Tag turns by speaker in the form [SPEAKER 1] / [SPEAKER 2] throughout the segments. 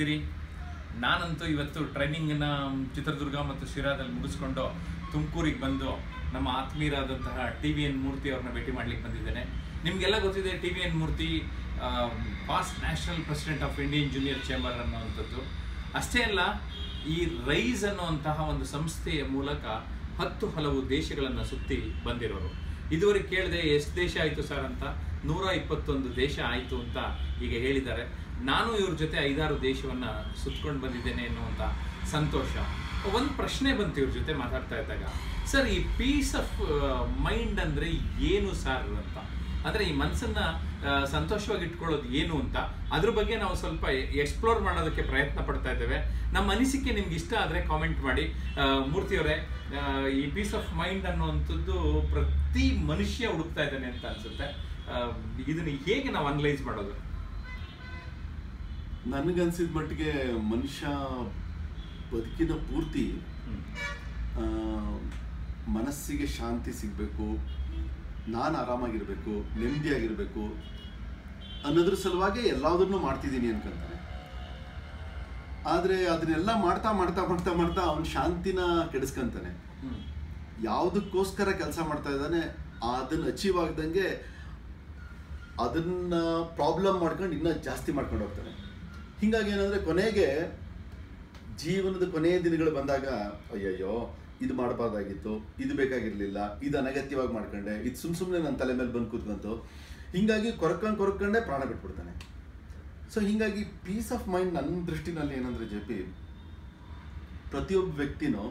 [SPEAKER 1] ಹೇಗಿದ್ದೀರಿ ನಾನಂತೂ ಇವತ್ತು ಟ್ರೈನಿಂಗನ್ನ ಚಿತ್ರದುರ್ಗ ಮತ್ತು ಶಿರಾದಲ್ಲಿ ಮುಗಿಸ್ಕೊಂಡು ತುಮಕೂರಿಗೆ ಬಂದು ನಮ್ಮ ಆತ್ಮೀಯರಾದಂತಹ ಟಿ ವಿ ಎನ್ ಮೂರ್ತಿ ಅವ್ರನ್ನ ಭೇಟಿ ಮಾಡ್ಲಿಕ್ಕೆ ಬಂದಿದ್ದೇನೆ ನಿಮಗೆಲ್ಲ ಗೊತ್ತಿದೆ T V N Murthy past national president of Indian junior chamber ಅನ್ನುವಂಥದ್ದು ಅಷ್ಟೇ ಅಲ್ಲ ಈ ರೈಸ್ ಅನ್ನುವಂತಹ ಒಂದು ಸಂಸ್ಥೆಯ ಮೂಲಕ ಹತ್ತು ಹಲವು ದೇಶಗಳನ್ನು ಸುತ್ತಿ ಬಂದಿರೋರು ಇದುವರೆಗೆ ಕೇಳಿದೆ ಎಷ್ಟು ದೇಶ ಆಯಿತು ಸರ್ ಅಂತ ನೂರ ಇಪ್ಪತ್ತೊಂದು ದೇಶ ಆಯಿತು ಅಂತ ಈಗ ಹೇಳಿದ್ದಾರೆ ನಾನು ಇವ್ರ ಜೊತೆ ಐದಾರು ದೇಶವನ್ನ ಸುತ್ಕೊಂಡು ಬಂದಿದ್ದೇನೆ ಎನ್ನುವಂಥ ಸಂತೋಷ ಒಂದು ಪ್ರಶ್ನೆ ಬಂತು ಇವ್ರ ಜೊತೆ ಮಾತಾಡ್ತಾ ಇದ್ದಾಗ ಸರ್ ಈ ಪೀಸ್ ಆಫ್ ಮೈಂಡ್ ಅಂದ್ರೆ ಏನು ಸರ್ ಅಂತ ಅಂದ್ರೆ ಈ ಮನಸ್ಸನ್ನ ಆ, ಸಂತೋಷವಾಗಿ ಇಟ್ಕೊಳ್ಳೋದು ಏನು ಅಂತ ಅದ್ರ ಬಗ್ಗೆ ನಾವು ಸ್ವಲ್ಪ ಎಕ್ಸ್ಪ್ಲೋರ್ ಮಾಡೋದಕ್ಕೆ ಪ್ರಯತ್ನ ಪಡ್ತಾ ಇದ್ದೇವೆ ನಮ್ಮ ಅನಿಸಿಕೆ ನಿಮ್ಗೆ ಇಷ್ಟ ಆದ್ರೆ ಕಾಮೆಂಟ್ ಮಾಡಿ ಆ, ಮೂರ್ತಿಯವರೇ ಆ, ಈ ಪೀಸ್ ಆಫ್ ಮೈಂಡ್ ಅನ್ನುವಂಥದ್ದು ಪ್ರತಿ ಮನುಷ್ಯ ಹುಡುಕ್ತಾ ಇದ್ದಾನೆ ಅಂತ ಅನ್ಸುತ್ತೆ ಆ, ಇದನ್ನ ಹೇಗೆ ನಾವು ಅನಲೈಸ್ ಮಾಡೋದು
[SPEAKER 2] ನನಗನ್ಸಿದ ಮಟ್ಟಿಗೆ ಮನುಷ್ಯ ಬದುಕಿನ ಪೂರ್ತಿ ಆ, ಮನಸ್ಸಿಗೆ ಶಾಂತಿ ಸಿಗಬೇಕು ನಾನು ಆರಾಮಾಗಿರ್ಬೇಕು ನೆಮ್ಮದಿಯಾಗಿರ್ಬೇಕು ಅನ್ನೋದ್ರ ಸಲುವಾಗಿ ಎಲ್ಲದನ್ನೂ ಮಾಡ್ತಿದ್ದೀನಿ ಅನ್ಕೊಂತಾನೆ ಆದರೆ ಅದನ್ನೆಲ್ಲ ಮಾಡ್ತಾ ಮಾಡ್ತಾ ಮಾಡ್ತಾ ಮಾಡ್ತಾ ಅವನ ಶಾಂತಿನ ಕೆಡಿಸ್ಕೊಂತಾನೆ ಯಾವುದಕ್ಕೋಸ್ಕರ ಕೆಲಸ ಮಾಡ್ತಾ ಇದ್ದಾನೆ ಅದನ್ನ ಅಚೀವ್ ಆಗ್ದಂಗೆ ಅದನ್ನ ಪ್ರಾಬ್ಲಮ್ ಮಾಡ್ಕೊಂಡು ಇನ್ನೂ ಜಾಸ್ತಿ ಮಾಡ್ಕೊಂಡು ಹೋಗ್ತಾನೆ ಹಿಂಗಾಗಿ ಏನಂದ್ರೆ ಕೊನೆಗೆ ಜೀವನದ ಕೊನೆಯ ದಿನಗಳು ಬಂದಾಗ ಅಯ್ಯಯ್ಯೋ ಇದು ಮಾಡಬಾರ್ದಾಗಿತ್ತು ಇದು ಬೇಕಾಗಿರ್ಲಿಲ್ಲ ಇದು ಅನಗತ್ಯವಾಗಿ ಮಾಡ್ಕೊಂಡೆ ಇದು ಸುಮ್ ಸುಮ್ಮನೆ ನನ್ನ ತಲೆ ಮೇಲೆ ಬಂದು ಕೂತ್ಕೊಂತು ಹಿಂಗಾಗಿ ಕೊರಕೊಂಡು ಕೊರಕೊಂಡೇ ಪ್ರಾಣ ಬಿಟ್ಬಿಡ್ತಾನೆ ಸೊ ಹಿಂಗಾಗಿ ಪೀಸ್ ಆಫ್ ಮೈಂಡ್ ನನ್ನ ದೃಷ್ಟಿನಲ್ಲಿ ಏನಂದ್ರೆ ಜೆ ಪಿ ಪ್ರತಿಯೊಬ್ಬ ವ್ಯಕ್ತಿನೂ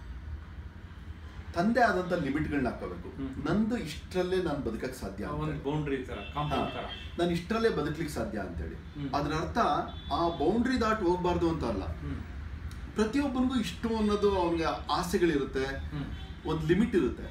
[SPEAKER 2] ತಂದೆ ಆದಂತ ಲಿಮಿಟ್ಗಳನ್ನ ಹಾಕೋಬೇಕು
[SPEAKER 1] ಹ್ಮ್.
[SPEAKER 2] ನಂದು ಇಷ್ಟರಲ್ಲೇ ನಾನು ಬದುಕಕ್ಕೆ ಸಾಧ್ಯ ಅಂತ
[SPEAKER 1] ಒಂದು ಬೌಂಡ್ರಿ ತರ ಕಾಂಪೌಂಡ್ ತರ
[SPEAKER 2] ನಾನು ಇಷ್ಟರಲ್ಲೇ ಬದುಕಲಿಕ್ಕೆ ಸಾಧ್ಯ ಅಂತೇಳಿ
[SPEAKER 1] ಹ್ಮ್.
[SPEAKER 2] ಅದರ ಅರ್ಥ ಆ ಬೌಂಡ್ರಿ ದಾಟ್ ಹೋಗ್ಬಾರ್ದು ಅಂತ ಅಲ್ಲ
[SPEAKER 1] ಹ್ಮ್.
[SPEAKER 2] ಪ್ರತಿಯೊಬ್ಬನಿಗೂ ಇಷ್ಟು ಅನ್ನೋದು ಅವನಿಗೆ ಆಸೆಗಳಿರುತ್ತೆ
[SPEAKER 1] ಹ್ಮ್.
[SPEAKER 2] ಒಂದು ಲಿಮಿಟ್ ಇರುತ್ತೆ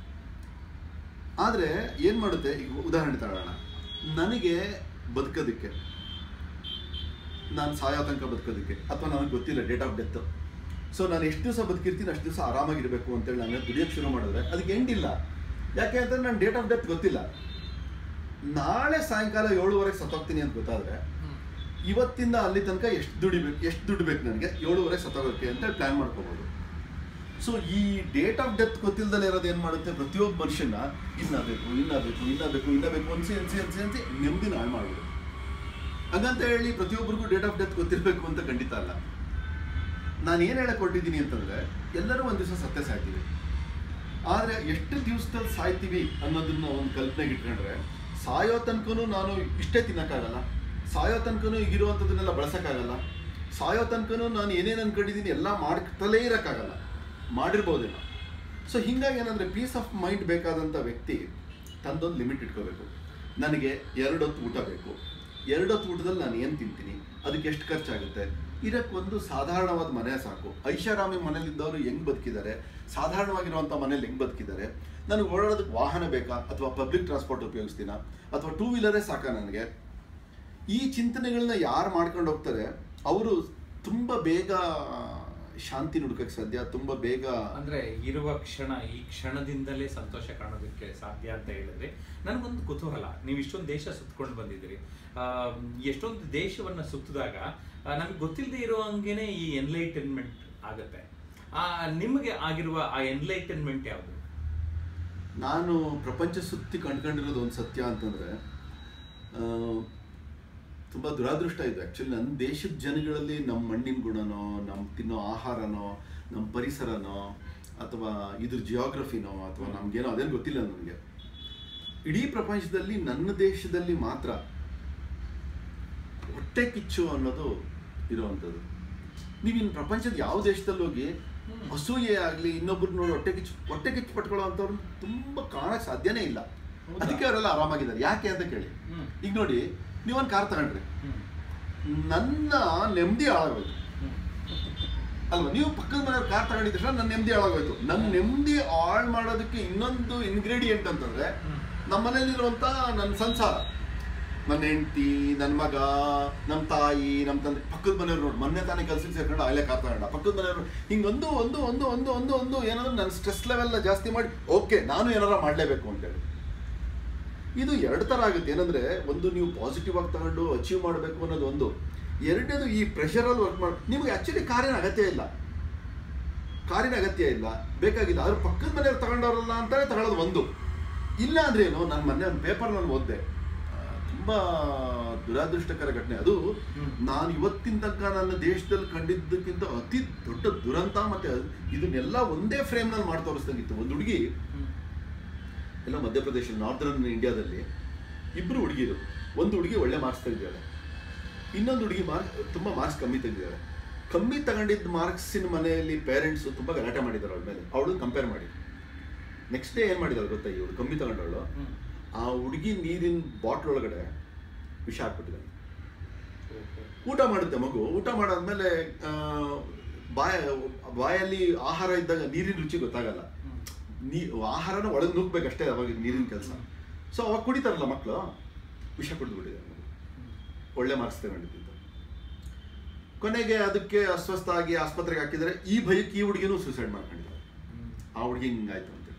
[SPEAKER 2] ಆದರೆ ಏನು ಮಾಡುತ್ತೆ ಈಗ ಉದಾಹರಣೆ ತಗೊಳ್ಳೋಣ ನನಗೆ ಬದುಕೋದಕ್ಕೆ ನಾನು ಸಾಯೋ ತನಕ ಬದುಕೋದಕ್ಕೆ ಅಥವಾ ನನಗೆ ಗೊತ್ತಿಲ್ಲ ಡೇಟ್ ಆಫ್ ಡೆತ್ ಸೊ ನಾನು ಎಷ್ಟು ದಿವಸ ಬದುಕಿರ್ತೀನಿ ಅಷ್ಟು ದಿವಸ ಆರಾಮಾಗಿರ್ಬೇಕು ಅಂತೇಳಿ ನಾನು ದುಡಿಯೋಕ್ಕೆ ಶುರು ಮಾಡಿದ್ರೆ ಅದಕ್ಕೆ ಎಂಡ್ ಇಲ್ಲ ಯಾಕೆ ಅಂತಂದ್ರೆ ನನ್ನ ಡೇಟ್ ಆಫ್ ಡೆತ್ ಗೊತ್ತಿಲ್ಲ ನಾಳೆ ಸಾಯಂಕಾಲ ಏಳುವರೆಗೆ ಸತ್ತೋಗ್ತೀನಿ ಅಂತ ಗೊತ್ತಾದ್ರೆ
[SPEAKER 1] ಹ್ಮ್.
[SPEAKER 2] ಇವತ್ತಿಂದ ಅಲ್ಲಿ ತನಕ ಎಷ್ಟು ದುಡಿಬೇಕು ಎಷ್ಟು ದುಡ್ಡು ಬೇಕು ನನಗೆ ಏಳುವರೆ ಸತ್ತೋಗೋಕ್ಕೆ ಅಂತ ಪ್ಲಾನ್ ಮಾಡ್ಕೋಬಹುದು ಸೊ ಈ ಡೇಟ್ ಆಫ್ ಡೆತ್ ಗೊತ್ತಿಲ್ಲದಲ್ಲೇ ಇರೋದು ಏನು ಮಾಡುತ್ತೆ ಪ್ರತಿಯೊಬ್ಬ ಮನುಷ್ಯನ ಇನ್ನ ಬೇಕು ಇನ್ನ ಬೇಕು ಇನ್ನ ಬೇಕು ಇನ್ನ ಬೇಕು ಅನ್ಸಿ ಅನ್ಸಿ ಅನ್ಸಿ ಅನ್ಸಿ ನೆಮ್ಮದಿನ ಹಾಳು ಮಾಡ್ಬಿಡು ಹಂಗಂತ ಹೇಳಿ ಪ್ರತಿಯೊಬ್ಬರಿಗೂ ಡೇಟ್ ಆಫ್ ಡೆತ್ ಗೊತ್ತಿರಬೇಕು ಅಂತ ಖಂಡಿತ ಅಲ್ಲ ನಾನು ಏನು ಹೇಳಕ್ ಹೊರಟಿದ್ದೀನಿ ಅಂತಂದ್ರೆ ಎಲ್ಲರೂ ಒಂದು ದಿವಸ ಸತ್ಯ ಸಾಯ್ತೀವಿ ಆದರೆ ಎಷ್ಟು ದಿವಸದಲ್ಲಿ ಸಾಯ್ತೀವಿ ಅನ್ನೋದನ್ನ ಒಂದು ಕಲ್ಪನೆಗೆ ಇಟ್ಕೊಂಡ್ರೆ ಸಾಯೋ ತನಕನೂ ನಾನು ಇಷ್ಟೇ ತಿನ್ನಕ್ಕಾಗಲ್ಲ ಸಾಯೋ ತನಕನೂ ಈಗಿರುವಂಥದ್ದನ್ನೆಲ್ಲ ಬಳಸೋಕ್ಕಾಗಲ್ಲ ಸಾಯೋ ತನಕನೂ ನಾನು ಏನೇನು ಅನ್ಕೊಂಡಿದ್ದೀನಿ ಎಲ್ಲ ಮಾಡ್ತಲೇ ಇರೋಕ್ಕಾಗಲ್ಲ ಮಾಡಿರ್ಬೋದೇನೋ ಸೊ ಹಿಂಗಾಗಿ ಏನಂದರೆ ಪೀಸ್ ಆಫ್ ಮೈಂಡ್ ಬೇಕಾದಂಥ ವ್ಯಕ್ತಿ ತಂದೊಂದು ಲಿಮಿಟ್ ಇಟ್ಕೋಬೇಕು ನನಗೆ ಎರಡು ಹೊತ್ತು ಊಟ ಬೇಕು ಎರಡು ಹೊತ್ತು ಊಟದಲ್ಲಿ ನಾನು ಏನು ತಿಂತೀನಿ ಅದಕ್ಕೆ ಎಷ್ಟು ಖರ್ಚಾಗುತ್ತೆ ಇದಕ್ಕೊಂದು ಸಾಧಾರಣವಾದ ಮನೆ ಸಾಕು ಐಷಾರಾಮಿ ಮನೇಲಿದ್ದವರು ಹೆಂಗ್ ಬದುಕಿದ್ದಾರೆ ಸಾಧಾರಣವಾಗಿರುವಂಥ ಮನೇಲಿ ಹೆಂಗ್ ಬದುಕಿದ್ದಾರೆ ನನಗೆ ಓಡಾಡೋದಕ್ಕೆ ವಾಹನ ಬೇಕಾ ಅಥವಾ ಪಬ್ಲಿಕ್ ಟ್ರಾನ್ಸ್ಪೋರ್ಟ್ ಉಪಯೋಗಿಸ್ತೀನ ಅಥವಾ ಟೂ ವೀಲರೇ ಸಾಕಾ ನನಗೆ ಈ ಚಿಂತನೆಗಳನ್ನ ಯಾರು ಮಾಡ್ಕೊಂಡು ಹೋಗ್ತಾರೆ ಅವರು ತುಂಬ ಬೇಗ ಶಾಂತಿ ನುಡ್ಕಕ್ಕೆ ಸಾಧ್ಯ ತುಂಬ ಬೇಗ
[SPEAKER 1] ಅಂದ್ರೆ ಇರುವ ಕ್ಷಣ ಈ ಕ್ಷಣದಿಂದಲೇ ಸಂತೋಷ ಕಾಣೋದಕ್ಕೆ ಸಾಧ್ಯ ಅಂತ ಹೇಳಿದ್ರೆ ನನಗೊಂದು ಕುತೂಹಲ ನೀವು ಇಷ್ಟೊಂದು ದೇಶ ಸುತ್ಕೊಂಡು ಬಂದಿದ್ದೀರಿ ಆ, ಎಷ್ಟೊಂದು ದೇಶವನ್ನ ಸುತ್ತಿದಾಗ ನಮಗೆ ಗೊತ್ತಿಲ್ಲದೆ ಇರೋ ಹಂಗೇನೆ ಈ ಎನ್ಲೈಟನ್ಮೆಂಟ್ ಆಗುತ್ತೆ ಆ ನಿಮಗೆ ಆಗಿರುವ ಆ ಎನ್ಲೈಟನ್ಮೆಂಟ್ ಯಾವುದು
[SPEAKER 2] ನಾನು ಪ್ರಪಂಚ ಸುತ್ತಿ ಕಂಡ್ಕೊಂಡಿರೋದು ಒಂದು ಸತ್ಯ ಅಂತಂದರೆ ತುಂಬ ದುರಾದೃಷ್ಟ ಇದು ಆ್ಯಕ್ಚುಲಿ ನನ್ನ ದೇಶದ ಜನಗಳಲ್ಲಿ ನಮ್ಮ ಮಣ್ಣಿನ ಗುಣನೋ ನಮ್ಮ ತಿನ್ನೋ ಆಹಾರನೋ ನಮ್ಮ ಪರಿಸರನೋ ಅಥವಾ ಇದ್ರ ಜಿಯೋಗ್ರಫಿನೋ ಅಥವಾ ನಮಗೇನೋ ಅದೇನು ಗೊತ್ತಿಲ್ಲ ನನಗೆ ಇಡೀ ಪ್ರಪಂಚದಲ್ಲಿ ನನ್ನ ದೇಶದಲ್ಲಿ ಮಾತ್ರ ಹೊಟ್ಟೆ ಕಿಚ್ಚು ಅನ್ನೋದು ಇರುವಂಥದ್ದು ನೀವು ಇನ್ನು ಪ್ರಪಂಚದ ಯಾವ ದೇಶದಲ್ಲಿ ಹೋಗಿ ಅಸೂಯೆ ಆಗಲಿ ಇನ್ನೊಬ್ರು ನೋಡಿ ಹೊಟ್ಟೆ ಕಿಚ್ಚು ಹೊಟ್ಟೆ ಕಿಚ್ಚು ಪಟ್ಕೊಳ್ಳೋ ಅಂಥವ್ರು ತುಂಬ ಕಾಣಕ್ಕೆ ಸಾಧ್ಯನೇ ಇಲ್ಲ
[SPEAKER 1] ಹೌದಾ?
[SPEAKER 2] ಅದಕ್ಕೆ ಅವರೆಲ್ಲ ಆರಾಮಾಗಿದ್ದಾರೆ ಯಾಕೆ ಅಂತ ಕೇಳಿ
[SPEAKER 1] ಹ್ಮ್.
[SPEAKER 2] ಈಗ ನೋಡಿ ನೀವೊಂದು ಕಾರ್ ತಗೊಂಡ್ರಿ
[SPEAKER 1] ಹ್ಮ್.
[SPEAKER 2] ನನ್ನ ನೆಮ್ಮದಿ ಹಾಳಾಗೋಯ್ತು
[SPEAKER 1] ಹ್ಮ್.
[SPEAKER 2] ಅಲ್ವಾ ನೀವು ಪಕ್ಕದ ಮನೆಯವ್ರ ಕಾರ್ ತಗೊಂಡಿದ್ದ ತಕ್ಷಣ ನನ್ನ ನೆಮ್ಮದಿ ಹಾಳಾಗೋಯ್ತು ನನ್ನ ನೆಮ್ಮದಿ ಹಾಳು ಮಾಡೋದಕ್ಕೆ ಇನ್ನೊಂದು ಇಂಗ್ರೀಡಿಯೆಂಟ್ ಅಂತಂದ್ರೆ
[SPEAKER 1] ಹ್ಮ್.
[SPEAKER 2] ನಮ್ಮ ಮನೇಲಿರುವಂತ ನನ್ನ ಸಂಸಾರ ನನ್ನ ಹೆಂಡತಿ ನನ್ನ ಮಗ ನಮ್ಮ ತಾಯಿ ನಮ್ಮ ತಂದೆ ಪಕ್ಕದ ಮನೆಯವ್ರು ನೋಡಿ ಮೊನ್ನೆ ತಾನೇ ಕೆಲಸಕ್ಕೆ ಸೇರ್ಕೊಂಡು ಅಲ್ಲೇ ಕಾರ್ ತಗೊಂಡ ಪಕ್ಕದ ಮನೆಯವರು ಹಿಂಗೊಂದು ಒಂದು ಒಂದು ಒಂದು ಒಂದು ಒಂದು ಏನಾದ್ರು ನನ್ನ ಸ್ಟ್ರೆಸ್ ಲೆವೆಲ್ನ ಜಾಸ್ತಿ ಮಾಡಿ ಓಕೆ ನಾನು ಏನಾರ ಮಾಡಲೇಬೇಕು ಅಂತೇಳಿ ಇದು ಎರಡು ಥರ ಆಗುತ್ತೆ ಏನಂದ್ರೆ ಒಂದು ನೀವು ಪಾಸಿಟಿವ್ ಆಗಿ ತಗೊಂಡು ಅಚೀವ್ ಮಾಡಬೇಕು ಅನ್ನೋದು ಒಂದು ಎರಡನೇದು ಈ ಪ್ರೆಷರಲ್ಲಿ ವರ್ಕ್ ಮಾಡಿ ನಿಮಗೆ ಆ್ಯಕ್ಚುಲಿ ಕಾರಿನ ಅಗತ್ಯ ಇಲ್ಲ ಕಾರಿನ ಅಗತ್ಯ ಇಲ್ಲ ಬೇಕಾಗಿಲ್ಲ ಅದ್ರ ಪಕ್ಕದ ಮನೆಯವ್ರು ತಗೊಂಡವ್ರಲ್ಲ ಅಂತಾನೆ ತಗೊಳ್ಳೋದು ಒಂದು ಇಲ್ಲ ಅಂದ್ರೆ ಏನು ನಾನು ಮೊನ್ನೆ ಒಂದು ಪೇಪರ್ನಲ್ಲಿ ಓದಿದೆ ತುಂಬ ದುರಾದೃಷ್ಟಕರ ಘಟನೆ ಅದು
[SPEAKER 1] ಹ್ಮ್.
[SPEAKER 2] ನಾನು ಇವತ್ತಿನ ತನಕ ನನ್ನ ದೇಶದಲ್ಲಿ ಕಂಡಿದ್ದಕ್ಕಿಂತ ಅತಿ ದೊಡ್ಡ ದುರಂತ ಮತ್ತೆ ಅದು- ಇದನ್ನೆಲ್ಲ ಒಂದೇ ಫ್ರೇಮ್ನಲ್ಲಿ ಮಾಡಿ ತೋರಿಸ್ದಂಗಿತ್ತು ಒಂದು ಹುಡುಗಿ ಎಲ್ಲ ಮಧ್ಯಪ್ರದೇಶ ನಾರ್ದರ್ನ್ ಇಂಡಿಯಾದಲ್ಲಿ ಇಬ್ಬರು ಹುಡುಗಿರು ಒಂದು ಹುಡುಗಿ ಒಳ್ಳೆ ಮಾರ್ಕ್ಸ್ ತೆಗೆದಿದ್ದಾಳೆ ಇನ್ನೊಂದು ಹುಡುಗಿ ಮಾರ್ಕ್ಸ್ ತುಂಬ ಮಾರ್ಕ್ಸ್ ಕಮ್ಮಿ ತೆಗೆದಿದ್ದಾಳೆ ಕಮ್ಮಿ ತಗೊಂಡಿದ್ದ ಮಾರ್ಕ್ಸಿನ ಮನೆಯಲ್ಲಿ ಪೇರೆಂಟ್ಸು ತುಂಬ ಗಲಾಟೆ ಮಾಡಿದ್ದಾರೆ ಅವಳ ಮೇಲೆ ಅವಳು ಕಂಪೇರ್ ಮಾಡಿ ನೆಕ್ಸ್ಟ್ ಡೇ ಏನು ಮಾಡಿದಾಳೆ ಗೊತ್ತಾ ಇವಳು ಕಮ್ಮಿ ತಗೊಂಡವಳು ಆ ಹುಡುಗಿ ನೀರಿನ ಬಾಟ್ಲ್ ಒಳಗಡೆ ವಿಷ ಹಾಕ್ಬಿಟ್ಟಿದ್ದಾಳೆ ಊಟ ಮಾಡುತ್ತೆ ಮಗು ಊಟ ಮಾಡಾದ್ಮೇಲೆ ಆ, ಬಾಯ ಬಾಯಲ್ಲಿ ಆಹಾರ ಇದ್ದಾಗ ನೀರಿನ ರುಚಿ ಗೊತ್ತಾಗಲ್ಲ ನೀ ಆಹಾರನ ಒಳಗೆ ನುಗ್ಬೇಕಷ್ಟೇ ಅವಾಗ ನೀರಿನ ಕೆಲಸ ಸೊ ಅವಾಗ ಕುಡಿತಾರಲ್ಲ ಮಕ್ಕಳು ವಿಷ ಕುಡಿದು ಬಿಟ್ಟಿದ್ದಾರೆ ಮಗು. ಒಳ್ಳೆ ಮಾರ್ಕ್ಸ್ ತಗೊಂಡಿದ್ದು ಕೊನೆಗೆ ಅದಕ್ಕೆ ಅಸ್ವಸ್ಥ ಆಗಿ ಆಸ್ಪತ್ರೆಗೆ ಹಾಕಿದರೆ ಈ ಭಯಕ್ಕೆ ಈ ಹುಡುಗಿನೂ ಸೂಸೈಡ್ ಮಾಡ್ಕೊಂಡಿದ್ದಾರೆ ಆ ಹುಡುಗಿ ಹಿಂಗಾಯ್ತು ಅಂತೇಳಿ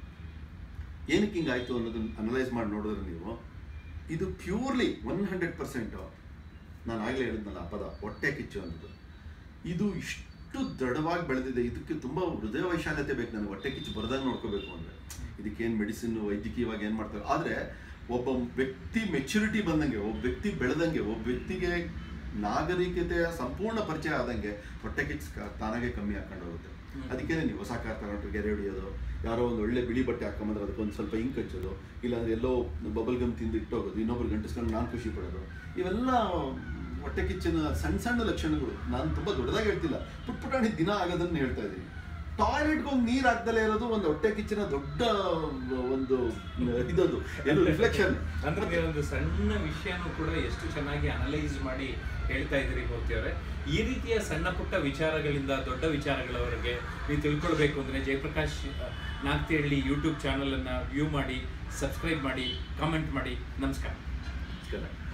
[SPEAKER 2] ಏನಕ್ಕೆ ಹಿಂಗಾಯ್ತು ಅನ್ನೋದನ್ನ ಅನಲೈಸ್ ಮಾಡಿ ನೋಡಿದ್ರೆ ನೀವು ಇದು ಪ್ಯೂರ್ಲಿ ಒನ್ ಹಂಡ್ರೆಡ್ ಪರ್ಸೆಂಟು ನಾನು ಆಗಲೇ ಹೇಳಿದ್ನಲ್ಲ ಆ ಪದ ಹೊಟ್ಟೆ ಕಿಚ್ಚು ಅನ್ನೋದು ಇದು ಇಷ್ಟು ದೃಢವಾಗಿ ಬೆಳೆದಿದೆ ಇದಕ್ಕೆ ತುಂಬ ಹೃದಯ ವೈಶಾಲ್ಯತೆ ಬೇಕು ನನಗೆ ಹೊಟ್ಟೆ ಕಿಚ್ಚು ಬರ್ದಂಗೆ ನೋಡ್ಕೋಬೇಕು ಅಂದರೆ ಇದಕ್ಕೇನು ಮೆಡಿಸಿನ್ ವೈದ್ಯಕೀಯವಾಗಿ ಏನು ಮಾಡ್ತಾರೆ ಆದರೆ ಒಬ್ಬ ವ್ಯಕ್ತಿ ಮೆಚುರಿಟಿ ಬಂದಂಗೆ ಒಬ್ಬ ವ್ಯಕ್ತಿ ಬೆಳೆದಂಗೆ ಒಬ್ಬ ವ್ಯಕ್ತಿಗೆ ನಾಗರಿಕತೆಯ ಸಂಪೂರ್ಣ ಪರಿಚಯ ಆದಂಗೆ ಹೊಟ್ಟೆ ಕಿಚ್ಚು ಕ- ತಾನಾಗೆ ಕಮ್ಮಿ ಹಾಕೊಂಡು ಹೋಗುತ್ತೆ
[SPEAKER 1] ಹ್ಮ್.
[SPEAKER 2] ಅದಕ್ಕೆ ನೀವು ಹೊಸ ಕಾರ್ ತಗೊಂಡ್ರೆ ಗೆರೆ ಹೊಡಿಯೋದು ಯಾರೋ ಒಂದು ಒಳ್ಳೆ ಬಿಳಿ ಬಟ್ಟೆ ಹಾಕೊಂಬಂದ್ರೆ ಅದಕ್ಕೊಂದು ಸ್ವಲ್ಪ ಇಂಕ್ ಹಚ್ಚೋದು ಇಲ್ಲಾಂದ್ರೆ ಎಲ್ಲೋ ಬಬಲ್ ಗಮ್ ತಿಂದು ಇಟ್ಟೋಗೋದು ಇನ್ನೊಬ್ರು ಗಂಟಿಸ್ಕೊಂಡು ನಾನು ಖುಷಿ ಪಡೋದು ಇವೆಲ್ಲ ಹೊಟ್ಟೆ ಕಿಚ್ಚಿನ ಸಣ್ಣ ಸಣ್ಣ ಲಕ್ಷಣಗಳು ನಾನು ತುಂಬ ದೊಡ್ಡದಾಗಿ ಹೇಳ್ತಿಲ್ಲ ಪುಟ್ ಪುಟಾಣಿ ದಿನ ಆಗೋದನ್ನ ಹೇಳ್ತಾ ಇದ್ದೀನಿ ಟಾಯ್ಲೆಟ್ಗೆ ಹೋಗಿ ನೀರು ಹಾಕ್ದಲೇ ಇರೋದು ಒಂದು ಹೊಟ್ಟೆ ಕಿಚ್ಚಿನ ದೊಡ್ಡ ಒಂದು ಇದದು ಏನು ರಿಫ್ಲೆಕ್ಷನ್
[SPEAKER 1] ಅಂದ್ರೆ ನೀವು ಒಂದು ಸಣ್ಣ ವಿಷಯನೂ ಕೂಡ ಎಷ್ಟು ಚೆನ್ನಾಗಿ ಅನಲೈಸ್ ಮಾಡಿ ಹೇಳ್ತಾ ಇದ್ದೀರಿ ಮೂರ್ತಿ ಅವರೇ ಈ ರೀತಿಯ ಸಣ್ಣ ಪುಟ್ಟ ವಿಚಾರಗಳಿಂದ ದೊಡ್ಡ ವಿಚಾರಗಳವರೆಗೆ ನೀವು ತಿಳ್ಕೊಳ್ಬೇಕು ಅಂದ್ರೆ ಜಯಪ್ರಕಾಶ್ ನಾಗ್ತಿಹಳ್ಳಿ ಯೂಟ್ಯೂಬ್ ಚಾನಲ್ ಅನ್ನ ವ್ಯೂ ಮಾಡಿ ಸಬ್ಸ್ಕ್ರೈಬ್ ಮಾಡಿ ಕಾಮೆಂಟ್ ಮಾಡಿ ನಮಸ್ಕಾರ
[SPEAKER 2] ನಮಸ್ಕಾರ